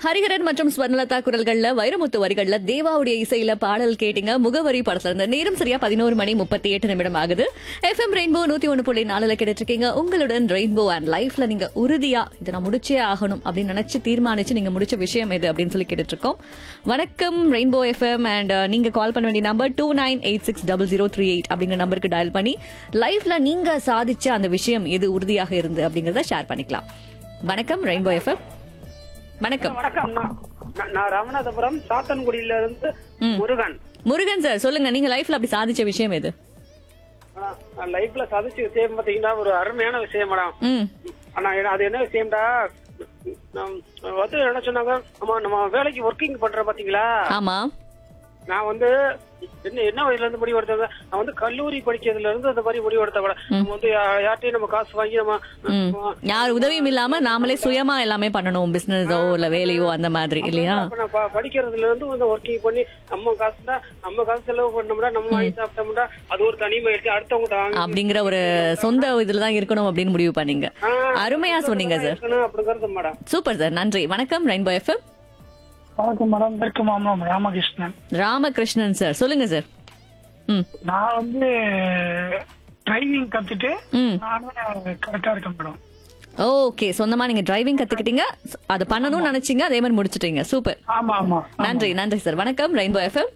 ஹரிஹரன் மற்றும் ஸ்வர்ணலதா குரல்கள்ல வைரமுத்து வரிகள்ல தேவாவுடைய இசையில பாடல் கேட்டீங்க முகவரி படத்துல இருந்து நேரம் சரியா பதினோரு மணி முப்பத்தி எட்டு நிமிடம் ஆகுது எஃப்எம் ரெயின்போ நூத்தி ஒன்று புள்ளி நாலுல கேட்டுட்டு இருக்கீங்க உங்களுடன் ரெயின்போ அண்ட் லைஃப்ல நீங்க உறுதியா இதை நான் முடிச்சே ஆகணும் அப்படின்னு நினைச்சு தீர்மானிச்சு நீங்க முடிச்ச விஷயம் எது அப்படின்னு சொல்லி கேட்டுட்டு இருக்கோம் வணக்கம் ரெயின்போ எஃப்எம் அண்ட் நீங்க கால் பண்ண வேண்டிய number two nine eight six double zero three eight அப்படிங்கிற நம்பருக்கு டயல் பண்ணி லைஃப்ல நீங்க சாதிச்ச அந்த விஷயம் எது உறுதியாக இருந்து அப்படிங்கறத ஷேர் பண்ணிக்கலாம் வணக்கம் ரெயின்போ எஃப்எம் வணக்கம் வணக்கம் நான் நான் நான் ராமநாதபுரம் சாத்தன்குடியில இருந்து முருகன் முருகன் சார் சொல்லுங்க நீங்க லைஃப்ல அப்படி சாதிச்ச விஷயம் எது ஆ, நான் லைஃப்ல சாதிச்ச விஷயம் பாத்தீங்கன்னா ஒரு அருமையான விஷயம் மேடம் ம் ஆனா என்ன- அது என்ன விஷயம்டா நான் வந்து என்ன சொன்னாங்க நம்ம நம்ம வேலைக்கு ஒர்க்கிங் பண்ற பாத்தீங்களா ஆமா நான் வந்து என்ன என்ன வயசுல இருந்து முடிவு எடுத்தது நான் வந்து கல்லூரி படிக்கிறதுல இருந்து அந்த மாதிரி முடிவு எடுத்த நம்ம வந்து யா- யார்கிட்டயும் நம்ம காசு வாங்கி நம்ம ம் யார் உதவியும் இல்லாம நாமளே சுயமா எல்லாமே பண்ணணும் பிசினஸோ இல்ல வேலையோ அந்த மாதிரி இல்லையா அப்ப நான் ப- படிக்கிறதுல இருந்து வந்து ஒர்க்கிங் பண்ணி நம்ம காசு தான் நம்ம காசு செலவு பண்ணோம்னா நம்ம வாங்கி சாப்பிட்டோம்னா அது ஒரு தனிமை எடுத்து அடுத்தவங்க வாங்கி அப்படிங்கிற ஒரு சொந்த இதுல தான் இருக்கணும் அப்படின்னு முடிவு பண்ணீங்க அருமையா சொன்னீங்க சார் இருக்கணும் அப்படிங்கறது மேடம் சூப்பர் சார் நன்றி வணக்கம் ரெயின்போ எஃப்எம் வணக்கம் மேடம் இருக்கு மாமலம் ராமகிருஷ்ணன் ராமகிருஷ்ணன் சார் சொல்லுங்க சார் ம் நான் வந்து டிரைவிங் கத்துட்டு ம் நானே கரெக்டா இருக்கேன் மேடம் ஓகே சொந்தமா நீங்க டிரைவிங் கத்துக்கிட்டீங்க அதை பண்ணணும்னு நினைச்சீங்க அதே மாதிரி முடிச்சிட்டீங்க சூப்பர் ஆமா ஆமா நன்றி நன்றி சார் வணக்கம் ரெயின்போ எஃப்எம்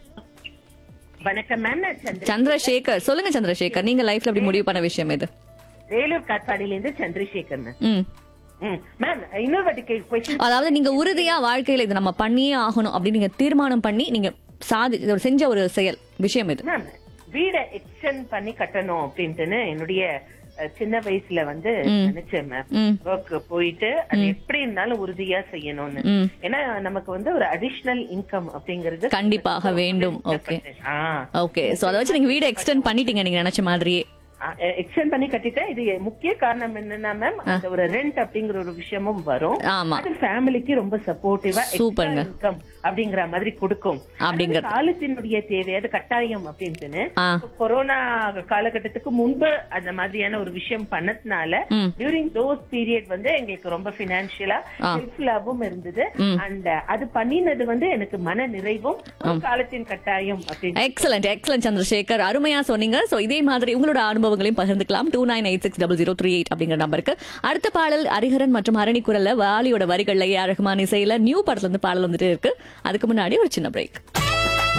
வணக்கம் மேம் நான் சந்திர சந்திரசேகர் சொல்லுங்க சந்திரசேகர் நீங்க லைஃப்ல அப்படி முடிவு பண்ண விஷயம் எது வேலூர் காட்பாடியில இருந்து சந்திரசேகர் மேம் ம் ம். மேம் இன்னொரு வாட்டி கொஸ்டின் அதாவது நீங்க உறுதியா வாழ்க்கையில இது நம்ம பண்ணியே ஆகணும் அப்படின்னு நீங்க தீர்மானம் பண்ணி நீங்க சாதி இது ஒரு செஞ்ச ஒரு செயல் விஷயம் இது மேம் வீட எக்ஸ்டெண்ட் பண்ணி கட்டணும் அப்படின்ட்டுன்னு என்னுடைய அஹ், சின்ன வயசுல வந்து நினைச்சேன் மேம் ம் ஒர்க் போயிட்டு அது எப்படி இருந்தாலும் உறுதியா செய்யணும்னு ம் ஏன்னா நமக்கு வந்து ஒரு அடிஷனல் இன்கம் அப்படிங்கிறது கண்டிப்பாக வேண்டும் ஓகே ஆ ஓகே சோ அதை வச்சு நீங்க வீட எக்ஸ்டெண்ட் பண்ணிட்டீங்க நீங்க நினைச்ச மாதிரியே எக்ஸ்டெண்ட் பண்ணி கட்டிட்டேன் இது முக்கிய காரணம் என்னன்னா மேம் அந்த ஒரு ரெண்ட் அப்படிங்கிற ஒரு விஷயமும் வரும் ஆமா அது ஃபேமிலிக்கு ரொம்ப சப்போர்ட்டிவா சூப்பர்ங்க. இன்கம் அப்படிங்கிற மாதிரி கொடுக்கும் அப்படிங்கிற அது காலத்தினுடைய தேவை அது கட்டாயம் அப்படின்ட்டுன்னு ஆ கொரோனா காலகட்டத்துக்கு முன்பு அந்த மாதிரியான ஒரு விஷயம் பண்ணதுனால ம். டியூரிங் தோஸ் பீரியட் வந்து எங்களுக்கு ரொம்ப பினான்சியலா ஆ. ஹெல்ப்ஃபுல்லாவும் இருந்தது ம். அண்ட் அது பண்ணினது வந்து எனக்கு மன நிறைவும் ஒரு காலத்தின் கட்டாயம் அப்படின்னு எக்ஸலண்ட் எக்ஸலண்ட் சந்திரசேகர் அருமையா சொன்னீங்க சோ இதே மாதிரி உங்களோட அனுபவங்களையும் பகிர்ந்துக்கலாம் two nine eight six double zero three eight அப்படிங்கிற நம்பருக்கு அடுத்த பாடல் ஹரிஹரன் மற்றும் ஹரணி குரல்ல வாலியோட வரிகள்ல ஏ ஆர் ரஹ்மான் இசையில நியூ படத்துல இருந்து பாடல் வந்துட்டு இருக்கு அதுக்கு முன்னாடி ஒரு சின்ன பிரேக்